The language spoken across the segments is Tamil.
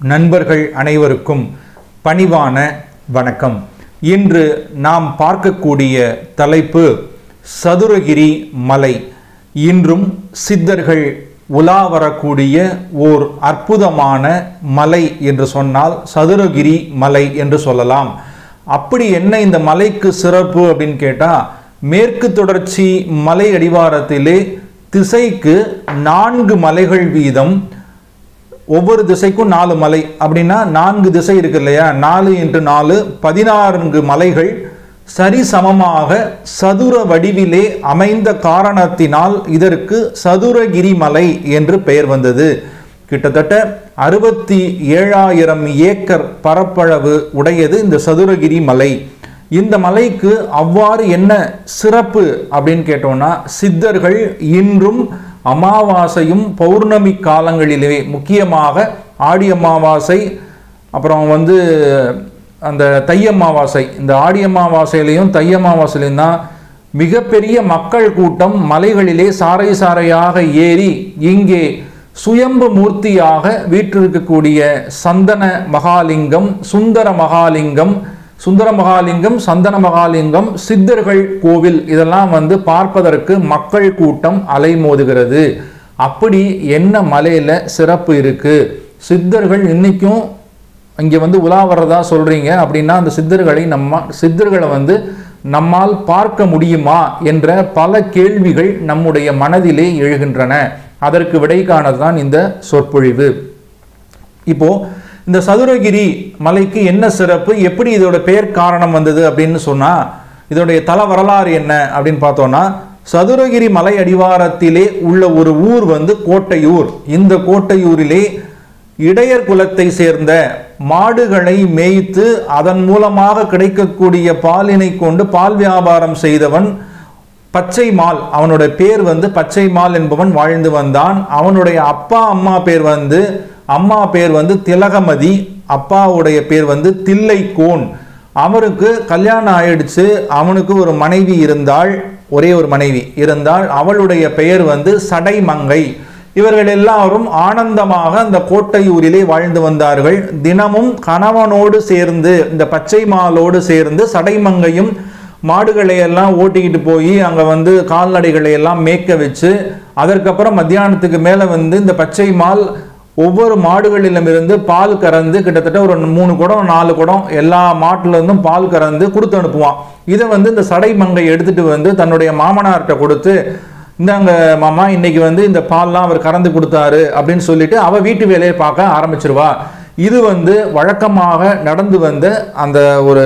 நண்பர்கள் அனைவருக்கும் பணிவான வணக்கம் இன்று நாம் பார்க்கக்கூடிய தலைப்பு சதுரகிரி மலை இன்றும் சித்தர்கள் உலா வரக்கூடிய ஓர் அற்புதமான மலை என்று சொன்னால் சதுரகிரி மலை என்று சொல்லலாம் அப்படி என்ன இந்த மலைக்கு சிறப்பு அப்படின்னு கேட்டால் மேற்கு தொடர்ச்சி மலை அடிவாரத்திலே திசைக்கு நான்கு மலைகள் வீதம் ஒவ்வொரு திசைக்கும் நாலு மலை அப்படின்னா நான்கு திசை இருக்கு இல்லையா நாலு இன்ட்டு நாலு பதினான்கு மலைகள் சரிசமமாக சதுர வடிவிலே அமைந்த காரணத்தினால் இதற்கு சதுரகிரி மலை என்று பெயர் வந்தது கிட்டத்தட்ட அறுபத்தி ஏழாயிரம் ஏக்கர் பரப்பளவு உடையது இந்த சதுரகிரி மலை இந்த மலைக்கு அவ்வாறு என்ன சிறப்பு அப்படின்னு கேட்டோம்னா சித்தர்கள் இன்றும் அமாவாசையும் பௌர்ணமி காலங்களிலே முக்கியமாக ஆடி அமாவாசை அப்புறம் வந்து அந்த தை அமாவாசை இந்த ஆடி அமாவாசையிலையும் தை அமாவாசையிலையும் தான் மிகப்பெரிய மக்கள் கூட்டம் மலைகளிலே சாறை சாறையாக ஏறி இங்கே சுயம்பு மூர்த்தியாக வீற்றிருக்கக்கூடிய சந்தன மகாலிங்கம் சுந்தர மகாலிங்கம் சுந்தர மகாலிங்கம் சந்தன மகாலிங்கம் சித்தர்கள் கோவில் இதெல்லாம் வந்து பார்ப்பதற்கு மக்கள் கூட்டம் அலைமோதுகிறது அப்படி என்ன மலையில சிறப்பு இருக்கு சித்தர்கள் இன்னைக்கும் இங்கே வந்து உலா வர்றதா சொல்றீங்க அப்படின்னா அந்த சித்தர்களை நம்ம சித்தர்களை வந்து நம்மால் பார்க்க முடியுமா என்ற பல கேள்விகள் நம்முடைய மனதிலே எழுகின்றன அதற்கு விடை காணதான் இந்த சொற்பொழிவு இப்போ இந்த சதுரகிரி மலைக்கு என்ன சிறப்பு எப்படி இதோட பெயர் காரணம் வந்தது அப்படின்னு சொன்னா இதோடைய தல வரலாறு என்ன அப்படின்னு பார்த்தோம்னா சதுரகிரி மலை அடிவாரத்திலே உள்ள ஒரு ஊர் வந்து கோட்டையூர் இந்த கோட்டையூரிலே இடையர் குலத்தை சேர்ந்த மாடுகளை மேய்த்து அதன் மூலமாக கிடைக்கக்கூடிய பாலினை கொண்டு பால் வியாபாரம் செய்தவன் பச்சை மால் அவனோட பேர் வந்து பச்சை மால் என்பவன் வாழ்ந்து வந்தான் அவனுடைய அப்பா அம்மா பேர் வந்து அம்மா பேர் வந்து திலகமதி அப்பாவுடைய பேர் வந்து தில்லைக்கோன் அவருக்கு கல்யாணம் ஆயிடுச்சு அவனுக்கு ஒரு மனைவி இருந்தாள் ஒரே ஒரு மனைவி இருந்தால் அவளுடைய பெயர் வந்து சடைமங்கை இவர்கள் எல்லாரும் ஆனந்தமாக அந்த கோட்டையூரிலே வாழ்ந்து வந்தார்கள் தினமும் கணவனோடு சேர்ந்து இந்த பச்சை மாலோடு சேர்ந்து சடைமங்கையும் மாடுகளை எல்லாம் ஓட்டிக்கிட்டு போய் அங்கே வந்து கால்நடைகளை எல்லாம் மேய்க்க வச்சு அதற்கப்புறம் மத்தியானத்துக்கு மேலே வந்து இந்த பச்சை மால் ஒவ்வொரு மாடுகளிலுமிருந்து பால் கறந்து கிட்டத்தட்ட ஒரு மூணு குடம் நாலு குடம் எல்லா மாட்டுல இருந்தும் பால் கறந்து கொடுத்து அனுப்புவான் இதை வந்து இந்த சடைமங்கை எடுத்துட்டு வந்து தன்னுடைய மாமனார்கிட்ட கொடுத்து இந்தாங்க மாமா இன்னைக்கு வந்து இந்த பால்லாம் அவர் கறந்து கொடுத்தாரு அப்படின்னு சொல்லிட்டு அவ வீட்டு வேலையை பார்க்க ஆரம்பிச்சிருவா இது வந்து வழக்கமாக நடந்து வந்த அந்த ஒரு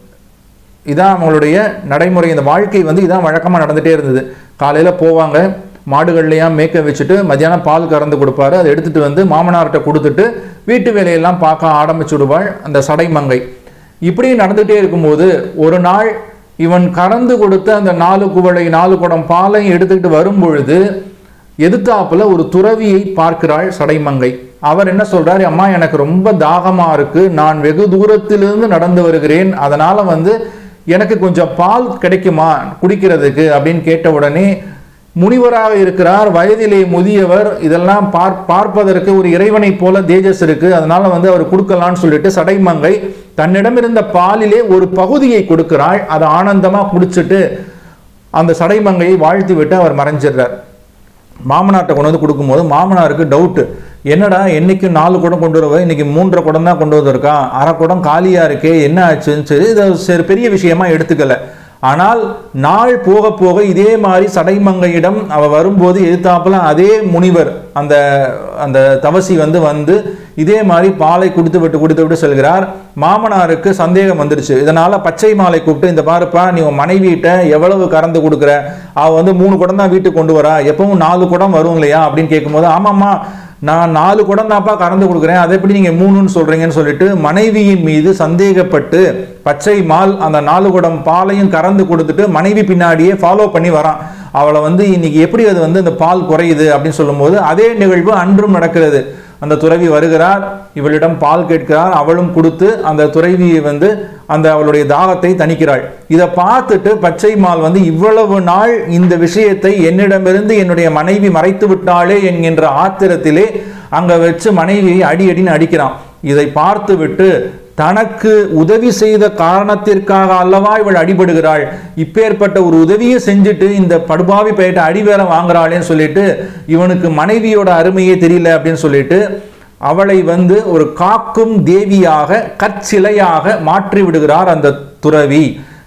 இதான் அவங்களுடைய நடைமுறை இந்த வாழ்க்கை வந்து இதான் வழக்கமாக நடந்துகிட்டே இருந்தது காலையில் போவாங்க மாடுகள்லையாம் மேய்க்க வச்சுட்டு மத்தியானம் பால் கறந்து கொடுப்பாரு அதை எடுத்துட்டு வந்து மாமனார்கிட்ட கொடுத்துட்டு வீட்டு வேலையெல்லாம் பார்க்க ஆரம்பிச்சு விடுவாள் அந்த சடைமங்கை இப்படி நடந்துகிட்டே இருக்கும்போது ஒரு நாள் இவன் கறந்து கொடுத்த அந்த நாலு குவளை நாலு குடம் பாலையும் எடுத்துக்கிட்டு வரும் பொழுது எதிர்த்தாப்புல ஒரு துறவியை பார்க்கிறாள் சடைமங்கை அவர் என்ன சொல்றாரு அம்மா எனக்கு ரொம்ப தாகமா இருக்கு நான் வெகு தூரத்திலிருந்து நடந்து வருகிறேன் அதனால வந்து எனக்கு கொஞ்சம் பால் கிடைக்குமா குடிக்கிறதுக்கு அப்படின்னு கேட்ட உடனே முனிவராக இருக்கிறார் வயதிலே முதியவர் இதெல்லாம் பார் பார்ப்பதற்கு ஒரு இறைவனை போல தேஜஸ் இருக்கு அதனால வந்து அவர் கொடுக்கலான்னு சொல்லிட்டு சடைமங்கை தன்னிடம் இருந்த பாலிலே ஒரு பகுதியை கொடுக்கிறாள் அதை ஆனந்தமா குடிச்சிட்டு அந்த சடைமங்கையை வாழ்த்து விட்டு அவர் மறைஞ்சிடுறார் மாமனார்ட்ட கொண்டு வந்து கொடுக்கும்போது மாமனாருக்கு டவுட்டு என்னடா என்னைக்கு நாலு குடம் கொண்டு வருவ இன்னைக்கு மூன்றரை குடம் தான் கொண்டு வந்திருக்கான் அரை குடம் காலியா இருக்கே என்ன ஆச்சுன்னு சரி இதை சரி பெரிய விஷயமா எடுத்துக்கல ஆனால் நாள் போக போக இதே மாதிரி சடைமங்கையிடம் அவ வரும்போது எதிர்த்தாப்புல அதே முனிவர் அந்த அந்த தவசி வந்து வந்து இதே மாதிரி பாலை குடித்து விட்டு குடித்து விட்டு செல்கிறார் மாமனாருக்கு சந்தேகம் வந்துருச்சு இதனால பச்சை மாலை கூப்பிட்டு இந்த பாருப்பா நீ உன் மனைவியிட்ட எவ்வளவு கறந்து கொடுக்குற அவ வந்து மூணு குடம் தான் வீட்டுக்கு கொண்டு வரா எப்பவும் நாலு குடம் வரும் இல்லையா அப்படின்னு கேட்கும்போது ஆமாம்மா நான் நாலு குடம் தான்ப்பா கறந்து கொடுக்குறேன் அதை எப்படி நீங்கள் மூணுன்னு சொல்கிறீங்கன்னு சொல்லிட்டு மனைவியின் மீது சந்தேகப்பட்டு பச்சை மால் அந்த நாலு குடம் பாலையும் கறந்து கொடுத்துட்டு மனைவி பின்னாடியே ஃபாலோ பண்ணி வரான் அவளை வந்து இன்னைக்கு எப்படி அது வந்து இந்த பால் குறையுது அப்படின்னு சொல்லும்போது அதே நிகழ்வு அன்றும் நடக்கிறது அந்த துறவி வருகிறார் இவளிடம் பால் கேட்கிறார் அவளும் கொடுத்து அந்த துறவியை வந்து அந்த அவளுடைய தாகத்தை தணிக்கிறாள் இதை பார்த்துட்டு பச்சை மால் வந்து இவ்வளவு நாள் இந்த விஷயத்தை என்னிடமிருந்து என்னுடைய மனைவி மறைத்து விட்டாளே என்கின்ற ஆத்திரத்திலே அங்க வச்சு மனைவியை அடி அடின்னு அடிக்கிறான் இதை பார்த்துவிட்டு தனக்கு உதவி செய்த காரணத்திற்காக அல்லவா இவள் அடிபடுகிறாள் இப்பேற்பட்ட ஒரு உதவியை செஞ்சுட்டு இந்த படுபாவி பெயர்ட்ட அடி வேற வாங்குறாளேன்னு சொல்லிட்டு இவனுக்கு மனைவியோட அருமையே தெரியல அப்படின்னு சொல்லிட்டு அவளை வந்து ஒரு காக்கும் தேவியாக கற்சிலையாக மாற்றி விடுகிறார் அந்த துறவி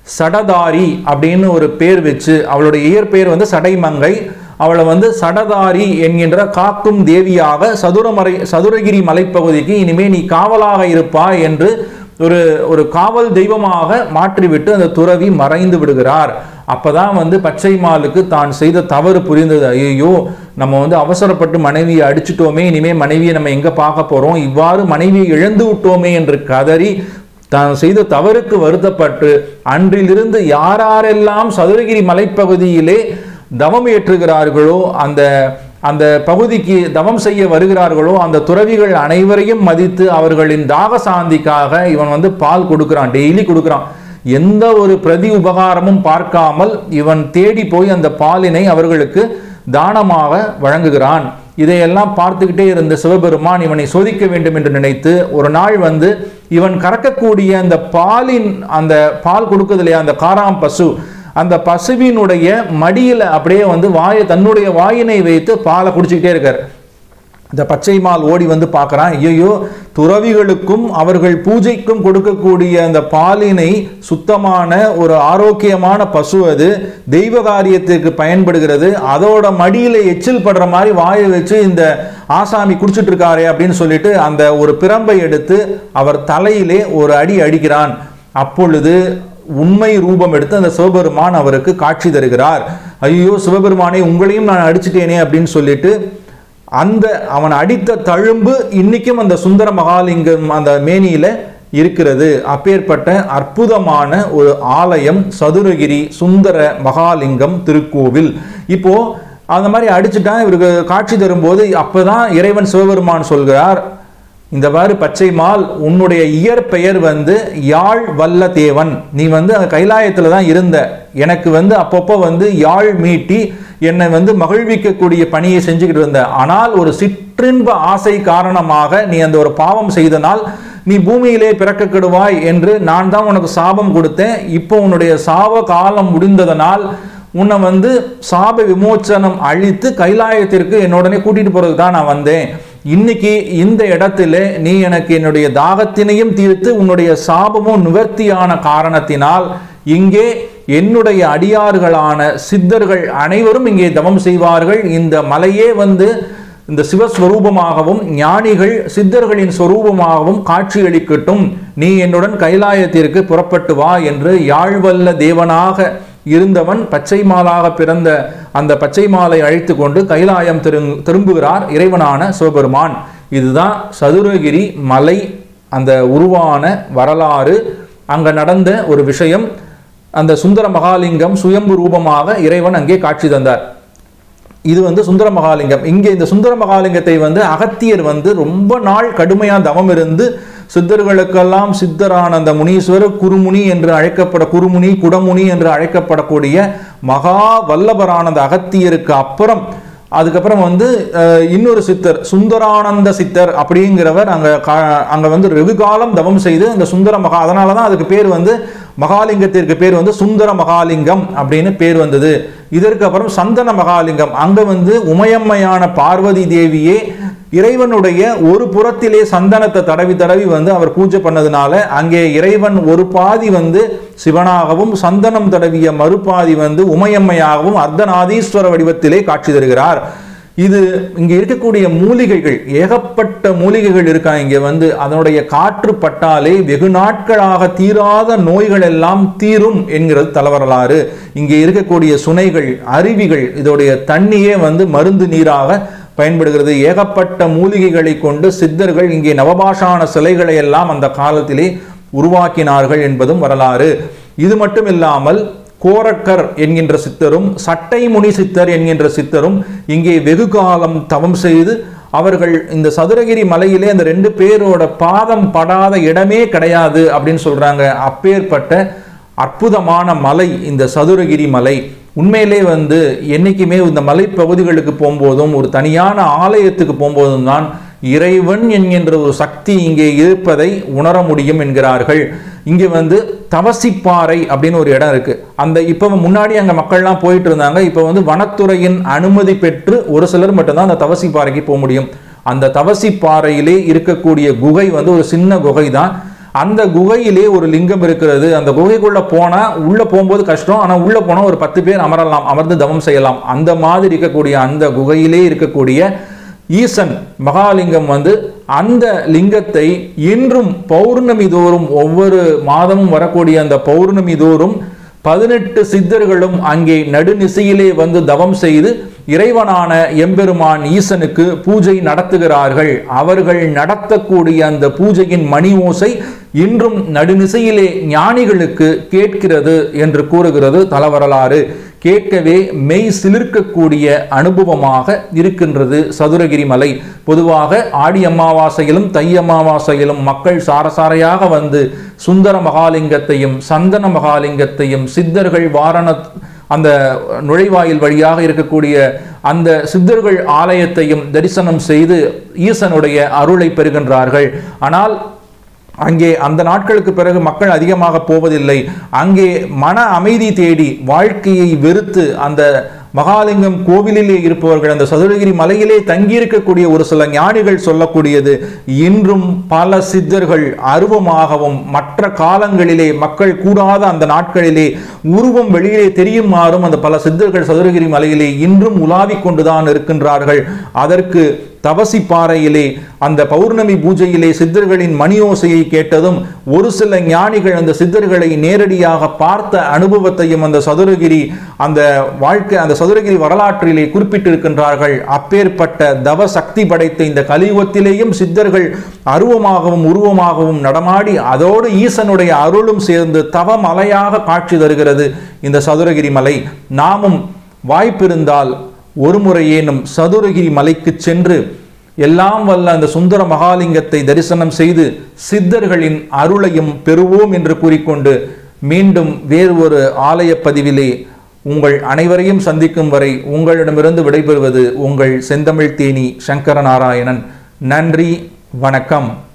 சடதாரி அப்படின்னு ஒரு பேர் வச்சு அவளுடைய இயற்பெயர் வந்து சடைமங்கை அவளை வந்து சடதாரி என்கின்ற காக்கும் தேவியாக சதுரமறை சதுரகிரி மலைப்பகுதிக்கு இனிமே நீ காவலாக இருப்பாய் என்று ஒரு ஒரு காவல் தெய்வமாக மாற்றிவிட்டு அந்த துறவி மறைந்து விடுகிறார் அப்பதான் வந்து பச்சை மாலுக்கு தான் செய்த தவறு புரிந்தது ஐயோ நம்ம வந்து அவசரப்பட்டு மனைவியை அடிச்சிட்டோமே இனிமே மனைவியை நம்ம எங்க பார்க்க போறோம் இவ்வாறு மனைவியை இழந்து விட்டோமே என்று கதறி தான் செய்த தவறுக்கு வருத்தப்பட்டு அன்றிலிருந்து யாரெல்லாம் சதுரகிரி மலைப்பகுதியிலே தவம் ஏற்றுகிறார்களோ அந்த அந்த பகுதிக்கு தவம் செய்ய வருகிறார்களோ அந்த துறவிகள் அனைவரையும் மதித்து அவர்களின் தாக சாந்திக்காக இவன் வந்து பால் கொடுக்கிறான் டெய்லி கொடுக்கிறான் எந்த ஒரு பிரதி உபகாரமும் பார்க்காமல் இவன் தேடி போய் அந்த பாலினை அவர்களுக்கு தானமாக வழங்குகிறான் இதையெல்லாம் பார்த்துக்கிட்டே இருந்த சிவபெருமான் இவனை சோதிக்க வேண்டும் என்று நினைத்து ஒரு நாள் வந்து இவன் கறக்கக்கூடிய அந்த பாலின் அந்த பால் கொடுக்குது இல்லையா அந்த காராம் பசு அந்த பசுவினுடைய மடியில அப்படியே வந்து வாயை தன்னுடைய வாயினை வைத்து பாலை குடிச்சுக்கிட்டே இருக்கார் இந்த பச்சைமால் ஓடி வந்து பார்க்கறான் ஐயோ துறவிகளுக்கும் அவர்கள் பூஜைக்கும் கொடுக்கக்கூடிய அந்த பாலினை சுத்தமான ஒரு ஆரோக்கியமான பசு அது தெய்வ காரியத்திற்கு பயன்படுகிறது அதோட மடியில எச்சில் படுற மாதிரி வாயை வச்சு இந்த ஆசாமி குடிச்சிட்டு இருக்காரே அப்படின்னு சொல்லிட்டு அந்த ஒரு பிரம்பை எடுத்து அவர் தலையிலே ஒரு அடி அடிக்கிறான் அப்பொழுது உண்மை ரூபம் எடுத்து அந்த சிவபெருமான் அவருக்கு காட்சி தருகிறார் ஐயோ சிவபெருமானே உங்களையும் நான் அடிச்சிட்டேனே அப்படின்னு சொல்லிட்டு அந்த அவன் அடித்த தழும்பு இன்னைக்கும் அந்த சுந்தர மகாலிங்கம் அந்த மேனியில இருக்கிறது அப்பேற்பட்ட அற்புதமான ஒரு ஆலயம் சதுரகிரி சுந்தர மகாலிங்கம் திருக்கோவில் இப்போ அந்த மாதிரி அடிச்சுட்டான் இவருக்கு காட்சி தரும்போது அப்பதான் இறைவன் சிவபெருமான் சொல்கிறார் இந்த மாதிரி பச்சைமால் உன்னுடைய இயற்பெயர் வந்து யாழ் வல்ல தேவன் நீ வந்து அங்க கைலாயத்துல தான் இருந்த எனக்கு வந்து அப்பப்போ வந்து யாழ் மீட்டி என்னை வந்து மகிழ்விக்கக்கூடிய பணியை செஞ்சுக்கிட்டு இருந்த ஆனால் ஒரு சிற்றின்ப ஆசை காரணமாக நீ அந்த ஒரு பாவம் செய்தனால் நீ பூமியிலே பிறக்க கெடுவாய் என்று நான் தான் உனக்கு சாபம் கொடுத்தேன் இப்போ உன்னுடைய சாப காலம் முடிந்ததனால் உன்னை வந்து சாப விமோச்சனம் அழித்து கைலாயத்திற்கு என்னுடனே கூட்டிட்டு போறதுக்கு தான் நான் வந்தேன் இன்னைக்கு இந்த இடத்துல நீ எனக்கு என்னுடைய தாகத்தினையும் தீர்த்து உன்னுடைய சாபமும் நிவர்த்தியான காரணத்தினால் இங்கே என்னுடைய அடியார்களான சித்தர்கள் அனைவரும் இங்கே தவம் செய்வார்கள் இந்த மலையே வந்து இந்த சிவஸ்வரூபமாகவும் ஞானிகள் சித்தர்களின் ஸ்வரூபமாகவும் காட்சியளிக்கட்டும் நீ என்னுடன் கைலாயத்திற்கு புறப்பட்டு வா என்று யாழ்வல்ல தேவனாக இருந்தவன் பச்சை மாலாக பிறந்த அந்த பச்சை மாலை அழைத்து கொண்டு கைலாயம் திரு- திரும்புகிறார் இறைவனான சிவபெருமான் இதுதான் சதுரகிரி மலை அந்த உருவான வரலாறு அங்க நடந்த ஒரு விஷயம் அந்த சுந்தர மகாலிங்கம் சுயம்பு ரூபமாக இறைவன் அங்கே காட்சி தந்தார் இது வந்து சுந்தர மகாலிங்கம் இங்கே இந்த சுந்தர மகாலிங்கத்தை வந்து அகத்தியர் வந்து ரொம்ப நாள் கடுமையா தவம் இருந்து சித்தர்களுக்கெல்லாம் சித்தரான அந்த முனீஸ்வரர் குருமுனி என்று அழைக்கப்பட குருமுனி குடமுனி என்று அழைக்கப்படக்கூடிய மகா வல்லபரான அந்த அகத்தியருக்கு அப்புறம் அதுக்கப்புறம் வந்து அஹ், இன்னொரு சித்தர் சுந்தரானந்த சித்தர் அப்படிங்கிறவர் அங்க கா- அங்க வந்து வெகு காலம் தவம் செய்து அந்த சுந்தர மகா அதனால தான் அதுக்கு பேர் வந்து மகாலிங்கத்திற்கு பேர் வந்து சுந்தர மகாலிங்கம் அப்படின்னு பேர் வந்தது இதற்கு அப்புறம் சந்தன மகாலிங்கம் அங்க வந்து உமையம்மையான பார்வதி தேவியே இறைவனுடைய ஒரு புறத்திலே சந்தனத்தை தடவி தடவி வந்து அவர் பூஜை பண்ணதுனால அங்கே இறைவன் ஒரு பாதி வந்து சிவனாகவும் சந்தனம் தடவிய மறுபாதி வந்து உமையம்மையாகவும் அர்த்தநாதீஸ்வர வடிவத்திலே காட்சி தருகிறார் இது இங்க இருக்கக்கூடிய மூலிகைகள் ஏகப்பட்ட மூலிகைகள் இருக்கா இங்க வந்து அதனுடைய காற்று பட்டாலே வெகு நாட்களாக தீராத நோய்கள் எல்லாம் தீரும் என்கிறது தலவரலாறு இங்கே இருக்கக்கூடிய சுனைகள் அருவிகள் இதோடைய தண்ணியே வந்து மருந்து நீராக பயன்படுகிறது ஏகப்பட்ட மூலிகைகளை கொண்டு சித்தர்கள் இங்கே நவபாஷான சிலைகளை எல்லாம் அந்த காலத்திலே உருவாக்கினார்கள் என்பதும் வரலாறு இது மட்டும் இல்லாமல் கோரக்கர் என்கின்ற சித்தரும் சட்டை முனி சித்தர் என்கின்ற சித்தரும் இங்கே வெகு காலம் தவம் செய்து அவர்கள் இந்த சதுரகிரி மலையிலே அந்த ரெண்டு பேரோட பாதம் படாத இடமே கிடையாது அப்படின்னு சொல்றாங்க அப்பேற்பட்ட அற்புதமான மலை இந்த சதுரகிரி மலை உண்மையிலே வந்து என்னைக்குமே இந்த மலைப்பகுதிகளுக்கு போகும்போதும் ஒரு தனியான ஆலயத்துக்கு போகும்போதும் தான் இறைவன் என்கின்ற ஒரு சக்தி இங்கே இருப்பதை உணர முடியும் என்கிறார்கள் இங்கே வந்து தவசிப்பாறை அப்படின்னு ஒரு இடம் இருக்கு அந்த இப்போ முன்னாடி அங்கே மக்கள்லாம் போயிட்டு இருந்தாங்க இப்போ வந்து வனத்துறையின் அனுமதி பெற்று ஒரு சிலர் மட்டும்தான் அந்த தவசிப்பாறைக்கு போக முடியும் அந்த தவசிப்பாறையிலே இருக்கக்கூடிய குகை வந்து ஒரு சின்ன குகை தான் அந்த குகையிலே ஒரு லிங்கம் இருக்கிறது அந்த குகைக்குள்ள போனா உள்ள போகும்போது கஷ்டம் ஆனா உள்ள போனா ஒரு பத்து பேர் அமரலாம் அமர்ந்து தவம் செய்யலாம் அந்த மாதிரி இருக்கக்கூடிய அந்த குகையிலே இருக்கக்கூடிய ஈசன் மகாலிங்கம் வந்து அந்த லிங்கத்தை இன்றும் பௌர்ணமி தோறும் ஒவ்வொரு மாதமும் வரக்கூடிய அந்த பௌர்ணமி தோறும் பதினெட்டு சித்தர்களும் அங்கே நடுநிசையிலே வந்து தவம் செய்து இறைவனான எம்பெருமான் ஈசனுக்கு பூஜை நடத்துகிறார்கள் அவர்கள் நடத்தக்கூடிய அந்த பூஜையின் மணி ஓசை இன்றும் நடுநிசையிலே ஞானிகளுக்கு கேட்கிறது என்று கூறுகிறது தலவரலாறு கேட்கவே மெய் சிலிர்க்கக்கூடிய அனுபவமாக இருக்கின்றது சதுரகிரி மலை பொதுவாக ஆடி அமாவாசையிலும் தை அமாவாசையிலும் மக்கள் சாரசாரையாக வந்து சுந்தர மகாலிங்கத்தையும் சந்தன மகாலிங்கத்தையும் சித்தர்கள் வாரண அந்த நுழைவாயில் வழியாக இருக்கக்கூடிய அந்த சித்தர்கள் ஆலயத்தையும் தரிசனம் செய்து ஈசனுடைய அருளை பெறுகின்றார்கள் ஆனால் அங்கே அந்த நாட்களுக்கு பிறகு மக்கள் அதிகமாக போவதில்லை அங்கே மன அமைதி தேடி வாழ்க்கையை வெறுத்து அந்த மகாலிங்கம் கோவிலிலே இருப்பவர்கள் அந்த சதுரகிரி மலையிலே தங்கியிருக்கக்கூடிய ஒரு சில ஞானிகள் சொல்லக்கூடியது இன்றும் பல சித்தர்கள் அருவமாகவும் மற்ற காலங்களிலே மக்கள் கூடாத அந்த நாட்களிலே உருவம் வெளியிலே தெரியுமாறும் அந்த பல சித்தர்கள் சதுரகிரி மலையிலே இன்றும் உலாவிக் கொண்டுதான் இருக்கின்றார்கள் அதற்கு தவசி பாறையிலே அந்த பௌர்ணமி பூஜையிலே சித்தர்களின் மணியோசையை கேட்டதும் ஒரு சில ஞானிகள் அந்த சித்தர்களை நேரடியாக பார்த்த அனுபவத்தையும் அந்த சதுரகிரி அந்த வாழ்க்கை அந்த சதுரகிரி வரலாற்றிலே குறிப்பிட்டிருக்கின்றார்கள் அப்பேற்பட்ட தவ சக்தி படைத்த இந்த கலியுகத்திலேயும் சித்தர்கள் அருவமாகவும் உருவமாகவும் நடமாடி அதோடு ஈசனுடைய அருளும் சேர்ந்து தவமலையாக காட்சி தருகிறது இந்த சதுரகிரி மலை நாமும் வாய்ப்பிருந்தால் ஒரு முறையேனும் சதுரகிரி மலைக்கு சென்று எல்லாம் வல்ல அந்த சுந்தர மகாலிங்கத்தை தரிசனம் செய்து சித்தர்களின் அருளையும் பெறுவோம் என்று கூறிக்கொண்டு மீண்டும் வேறு ஒரு ஆலய பதிவிலே உங்கள் அனைவரையும் சந்திக்கும் வரை உங்களிடமிருந்து விடைபெறுவது உங்கள் செந்தமிழ் தேனி சங்கர நாராயணன் நன்றி வணக்கம்